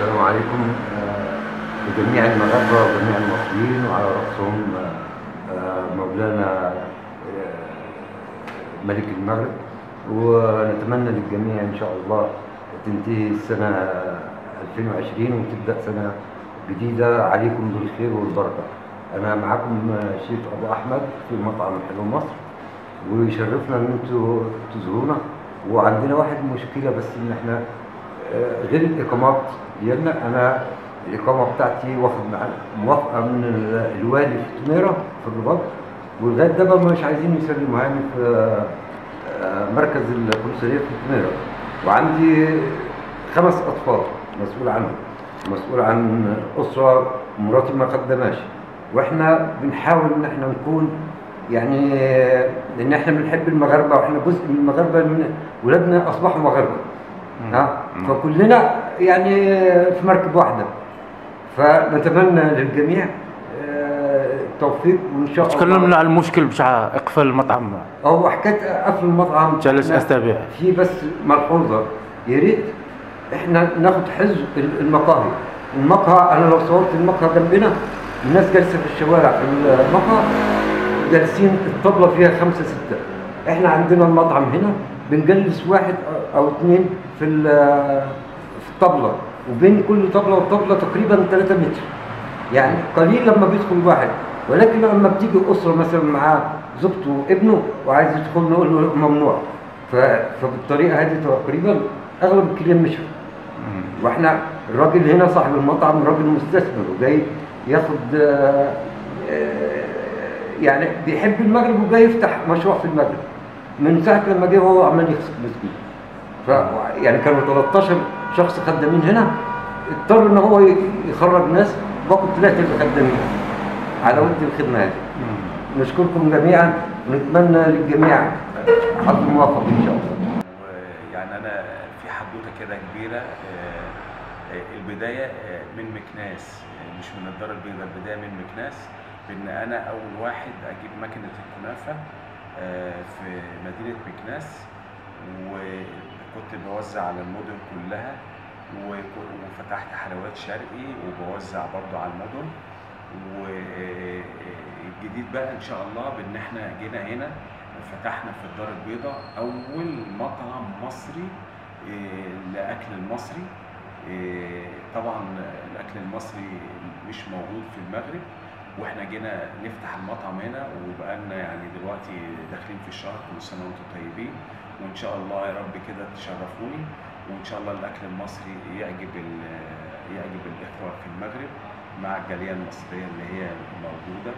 السلام عليكم آه، لجميع المغاربة وجميع المصريين وعلى رأسهم آه، آه، مولانا آه، ملك المغرب ونتمنى للجميع إن شاء الله تنتهي السنة 2020 وتبدأ سنة جديدة عليكم بالخير والبركة أنا معكم آه، شيف أبو أحمد في مطعم حلو مصر ويشرفنا إن أنتوا تزورونا وعندنا واحد مشكلة بس إن إحنا آه، غير الإقامات ديالنا أنا الإقامة بتاعتي واخد مع- موافقة من ال- الوالي في تميرة في الرباط ولغاية ده بقى مش عايزين يسلموها لي في آه، آه، مركز القنصلية في تميرة وعندي خمس أطفال مسؤول عنهم مسؤول عن أسرة مراتي ما خدماش واحنا بنحاول ان احنا نكون يعني لان احنا بنحب المغاربه واحنا جزء من المغاربه لأن ولادنا اصبحوا مغاربه ها فكلنا يعني في مركب واحده فنتمنى للجميع آه، التوفيق وان شاء الله تكلمنا عن المشكل بتاع اقفال المطعم هو حكايه قفل المطعم ثلاث إحنا اسابيع في بس ملحوظه يا ريت احنا ناخد حزب ال- المقاهي المقهى انا لو صورت المقهى جنبنا الناس جالسه في الشوارع في المقهى جالسين الطبله فيها خمسه سته احنا عندنا المطعم هنا بنجلس واحد أو- او اثنين في ال- في الطبله وبين كل طبله والطبله تقريبا 3 متر يعني قليل لما بيدخل واحد ولكن لما بتيجي اسره مثلا معاه زوجته وابنه وعايز يدخل نقول له ممنوع ف- فبالطريقه هذه تقريبا اغلب الكليان مشوا واحنا الراجل هنا صاحب المطعم راجل مستثمر وجاي ياخد آه، آه، يعني بيحب المغرب وجاي يفتح مشروع في المغرب من ساعه لما جه هو عمال يخسر مسكين ف يعني كانوا 13 شخص خدامين هنا اضطر ان هو ي- يخرج ناس بقوا ثلاثه اللي خدامين على ود الخدمه هذه نشكركم جميعا ونتمنى للجميع حظ موفق ان شاء الله ويعني انا في حدوته كده كبيره آه، آه، البدايه آه، من مكناس آه، مش من الدار البيضاء البدايه من مكناس بان انا اول واحد اجيب ماكينه الكنافه آه، في مدينه مكناس وكنت بوزع على المدن كلها وك- وفتحت حلويات شرقي وبوزع برضو على المدن والجديد بقى ان شاء الله بان احنا جينا هنا فتحنا في الدار البيضاء اول مطعم مصري آه، لاكل المصري آه، طبعا الاكل المصري مش موجود في المغرب واحنا جينا نفتح المطعم هنا وبقالنا يعني دلوقتي داخلين في الشهر كل سنه وانتم طيبين وان شاء الله يا رب كده تشرفوني وان شاء الله الاكل المصري يعجب ال- يعجب الاخوه في المغرب مع الجاليه المصريه اللي هي موجوده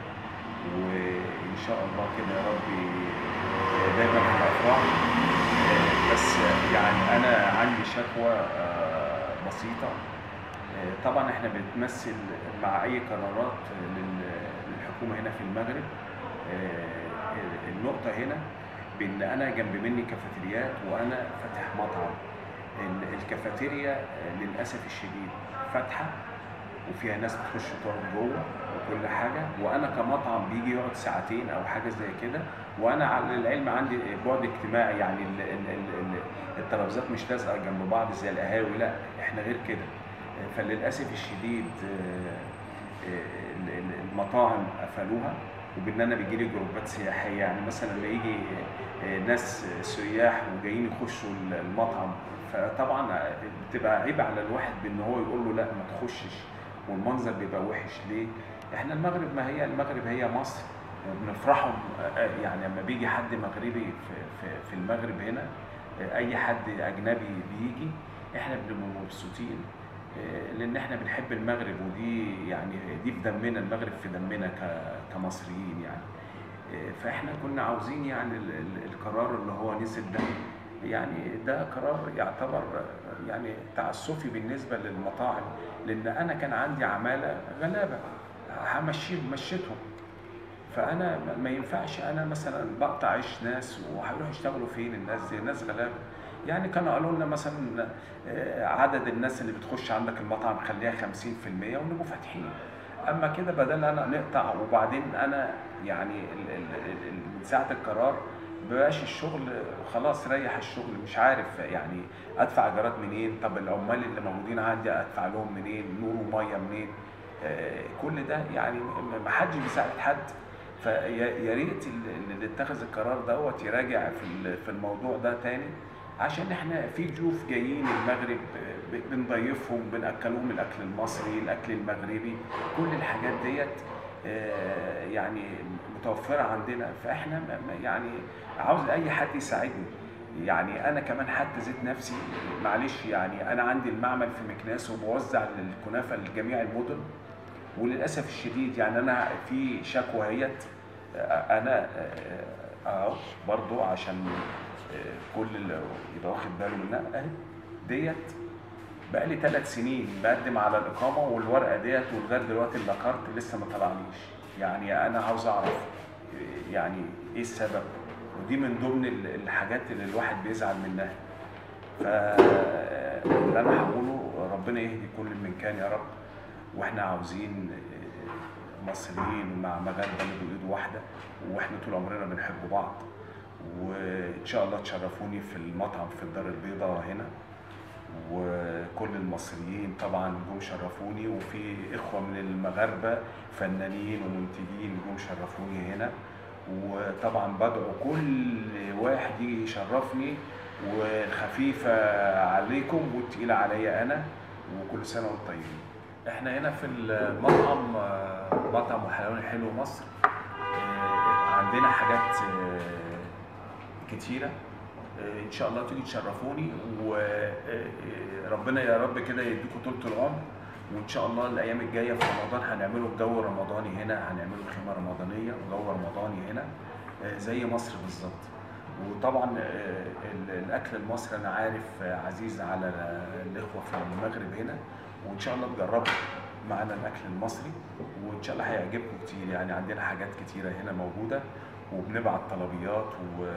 وان شاء الله كده يا رب دايما في الافراح آه، بس يعني انا عندي شكوى آه، بسيطه آه، طبعا احنا بنتمثل مع اي قرارات لل- للحكومه هنا في المغرب آه، النقطه هنا بان انا جنب مني كافيتريات وانا فاتح مطعم ال- الكافيتيريا آه، للاسف الشديد فاتحه وفيها ناس بتخش تقعد جوه وكل حاجه وانا كمطعم بيجي يقعد ساعتين او حاجه زي كده وانا على العلم عندي بعد اجتماعي يعني ال- ال- ال- ال- الترابيزات مش لازقه جنب بعض زي القهاوي لا احنا غير كده فللاسف الشديد آه، آه، ال- ال- المطاعم قفلوها وبان انا بيجي لي جروبات سياحيه يعني مثلا لما يجي آه، ناس سياح وجايين يخشوا المطعم فطبعا بتبقى عيب على الواحد بان هو يقول له لا ما تخشش والمنظر بيبقى وحش ليه؟ احنا المغرب ما هي المغرب هي مصر وبنفرحوا آه، يعني لما بيجي حد مغربي في في في المغرب هنا آه، اي حد اجنبي بيجي احنا بنبقى مبسوطين آه، لان احنا بنحب المغرب ودي يعني دي في دمنا المغرب في دمنا ك- كمصريين يعني آه، فاحنا كنا عاوزين يعني ال- ال- القرار اللي هو نزل ده يعني ده قرار يعتبر آه، يعني تعسفي بالنسبه للمطاعم لان انا كان عندي عماله غلابه همشي مشيتهم فانا ما- ما ينفعش انا مثلا بقطع عيش ناس وهيروحوا يشتغلوا فين الناس دي ناس غلابه يعني كانوا قالوا لنا مثلا آه، عدد الناس اللي بتخش عندك المطعم خليها 50% ونبقوا فاتحين اما كده بدل انا نقطع وبعدين انا يعني ال- ال- ال- ال- من ساعه القرار مبقاش الشغل خلاص ريح الشغل مش عارف يعني ادفع ايجارات منين طب العمال اللي موجودين عندي ادفع لهم منين نور وميه منين آه، كل ده يعني م- ما حدش بيساعد حد فيا ريت ال- اللي اتخذ القرار دوت يراجع في ال- في الموضوع ده تاني عشان احنا في ضيوف جايين المغرب ب- بنضيفهم بناكلهم الاكل المصري الاكل المغربي كل الحاجات ديت آه، يعني متوفره عندنا فاحنا ما- ما- يعني عاوز اي حد يساعدني يعني انا كمان حتى ذات نفسي معلش يعني انا عندي المعمل في مكناس وبوزع الكنافه لجميع المدن وللاسف الشديد يعني انا في شكوى هيت آه، انا آه، اهو برضو عشان آه، كل اللي يبقى واخد باله منها اهي ديت بقى لي ثلاث سنين بقدم على الاقامه والورقه ديت ولغايه دلوقتي اللاكارت لسه ما طلعنيش يعني انا عاوز اعرف يعني ايه السبب ودي من ضمن ال- الحاجات اللي الواحد بيزعل منها فاللي انا هقوله ربنا يهدي كل من كان يا رب واحنا عاوزين مصريين مع مغاربه يدوا ايد واحده واحنا طول عمرنا بنحب بعض وان شاء الله تشرفوني في المطعم في الدار البيضاء هنا وكل المصريين طبعا جم شرفوني وفي اخوه من المغاربه فنانين ومنتجين جم شرفوني هنا وطبعا بدعو كل واحد يجي يشرفني وخفيفه عليكم والتقيله عليا انا وكل سنه وانتم طيبين احنا هنا في المطعم آه، مطعم وحلواني حلو مصر آه، عندنا حاجات آه، كتيره آه، ان شاء الله تيجي تشرفوني وربنا يا رب كده يديكم طول العمر وان شاء الله الايام الجايه في رمضان هنعمله الجو الرمضاني هنا هنعمله خيمه رمضانيه وجو رمضاني هنا آه، زي مصر بالظبط وطبعا آه، ال- الاكل المصري انا عارف آه، عزيز على الاخوه في المغرب هنا وان شاء الله تجربوا معانا الاكل المصري وان شاء الله هيعجبكم كتير يعني عندنا حاجات كتيره هنا موجوده وبنبعت طلبيات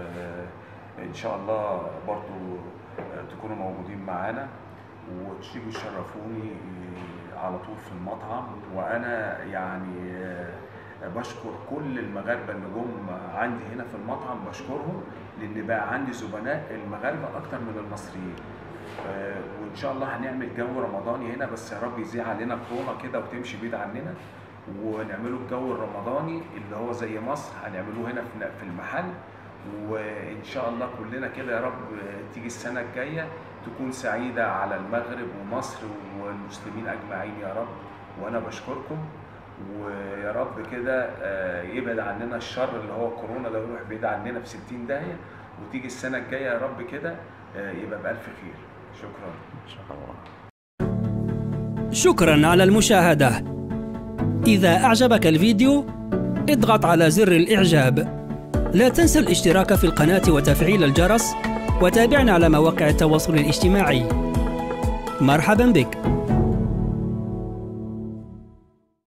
وان شاء الله برضو تكونوا موجودين معانا وتيجوا تشرفوني على طول في المطعم وانا يعني بشكر كل المغاربه اللي جم عندي هنا في المطعم بشكرهم لان بقى عندي زبناء المغاربه اكتر من المصريين آه، وان شاء الله هنعمل جو رمضاني هنا بس يا رب يزيع علينا كورونا كده وتمشي بعيد عننا ونعمله الجو الرمضاني اللي هو زي مصر هنعملوه هنا في في المحل وان شاء الله كلنا كده يا رب تيجي السنه الجايه تكون سعيده على المغرب ومصر والمسلمين اجمعين يا رب وانا بشكركم ويا رب كده آه، يبعد عننا الشر اللي هو كورونا ده يروح بعيد عننا في 60 داهيه وتيجي السنه الجايه يا رب كده آه، يبقى بالف خير شكرا ان شاء الله شكرا على المشاهدة إذا أعجبك الفيديو اضغط على زر الإعجاب لا تنسى الاشتراك في القناة وتفعيل الجرس وتابعنا على مواقع التواصل الاجتماعي مرحبا بك